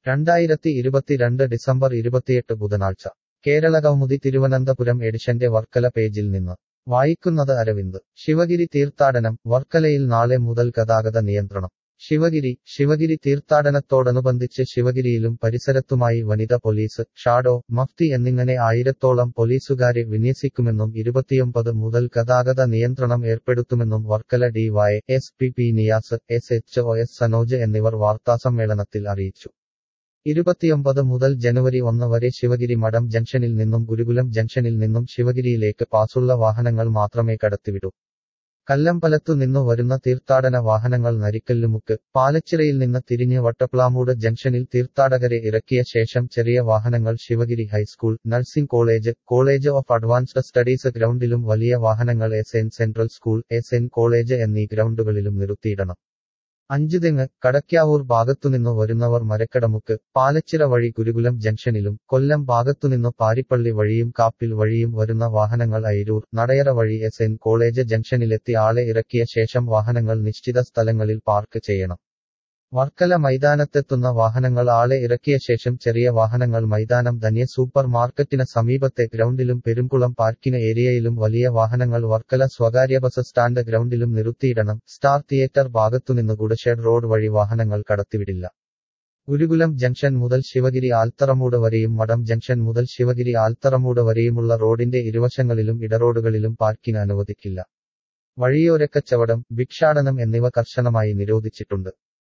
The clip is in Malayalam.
രണ്ടായിരത്തി ഇരുപത്തിരണ്ട് ഡിസംബർ ഇരുപത്തിയെട്ട് ബുധനാഴ്ച കേരളകൗമുദി തിരുവനന്തപുരം എഡിഷന്റെ വർക്കല പേജിൽ നിന്ന് വായിക്കുന്നത് അരവിന്ദ് ശിവഗിരി തീർത്ഥാടനം വർക്കലയിൽ നാളെ മുതൽ ഗതാഗത നിയന്ത്രണം ശിവഗിരി ശിവഗിരി തീർത്ഥാടനത്തോടനുബന്ധിച്ച് ശിവഗിരിയിലും പരിസരത്തുമായി വനിത പോലീസ് ഷാഡോ മഫ്തി എന്നിങ്ങനെ ആയിരത്തോളം പോലീസുകാരെ വിന്യസിക്കുമെന്നും ഇരുപത്തിയൊമ്പത് മുതൽ ഗതാഗത നിയന്ത്രണം ഏർപ്പെടുത്തുമെന്നും Varkala D Y S P P Niyas S H O S Sanoj എന്നിവർ വാർത്താസമ്മേളനത്തിൽ അറിയിച്ചു ഇരുപത്തിയൊമ്പത് മുതൽ ജനുവരി ഒന്ന് വരെ ശിവഗിരി മഠം ജംഗ്ഷനിൽ നിന്നും ഗുരുകുലം ജംഗ്ഷനിൽ നിന്നും ശിവഗിരിയിലേക്ക് പാസുള്ള വാഹനങ്ങൾ മാത്രമേ കടത്തിവിടൂ കല്ലമ്പലത്തു നിന്നു വരുന്ന തീർത്ഥാടന വാഹനങ്ങൾ നരിക്കല്ലുമുക്ക് പാലച്ചിറയിൽ നിന്ന് തിരിഞ്ഞ് വട്ടപ്ലാമൂട് ജംഗ്ഷനിൽ തീർത്ഥാടകരെ ഇറക്കിയ ശേഷം ചെറിയ വാഹനങ്ങൾ Sivagiri high school nursing college college of advanced studies ഗ്രൗണ്ടിലും വലിയ വാഹനങ്ങൾ S N central school S N college എന്നീ ഗ്രൗണ്ടുകളിലും നിർത്തിയിടണം അഞ്ചുതെങ്ങ് കടയ്ക്കാവൂർ ഭാഗത്തുനിന്നു വരുന്നവർ മരക്കടമുക്ക് പാലച്ചിറ വഴി ഗുരുകുലം ജംഗ്ഷനിലും കൊല്ലം ഭാഗത്തുനിന്നു പാരിപ്പള്ളി വഴിയും കാപ്പിൽ വഴിയും വരുന്ന വാഹനങ്ങൾ അയിരൂർ നടയറ വഴി എസ് എൻ കോളേജ് ജംഗ്ഷനിലെത്തി ആളെ ഇറക്കിയ ശേഷം വാഹനങ്ങൾ നിശ്ചിത സ്ഥലങ്ങളിൽ പാർക്ക് ചെയ്യണം വർക്കല മൈതാനത്തെത്തുന്ന വാഹനങ്ങൾ ആളെ ഇറക്കിയ ശേഷം ചെറിയ വാഹനങ്ങൾ മൈതാനം ധന്യ സൂപ്പർ മാർക്കറ്റിന് സമീപത്തെ ഗ്രൗണ്ടിലും പെരുംകുളം പാർക്കിന് ഏരിയയിലും വലിയ വാഹനങ്ങൾ വർക്കല സ്വകാര്യ ബസ് സ്റ്റാൻഡ് ഗ്രൗണ്ടിലും നിർത്തിയിടണം സ്റ്റാർ തിയേറ്റർ ഭാഗത്തുനിന്ന് ഗുഡഷേഡ് റോഡ് വഴി വാഹനങ്ങൾ കടത്തിവിടില്ല ഗുരുകുലം ജംഗ്ഷൻ മുതൽ ശിവഗിരി ആൽത്തറമൂട് വരെയും മഠം ജംഗ്ഷൻ മുതൽ ശിവഗിരി ആൽത്തറമൂട് വരെയുമുള്ള റോഡിന്റെ ഇരുവശങ്ങളിലും ഇടറോഡുകളിലും പാർക്കിന് അനുവദിക്കില്ല വഴിയോരക്കച്ചവടം ഭിക്ഷാടനം എന്നിവ കർശനമായി നിരോധിച്ചിട്ടുണ്ട്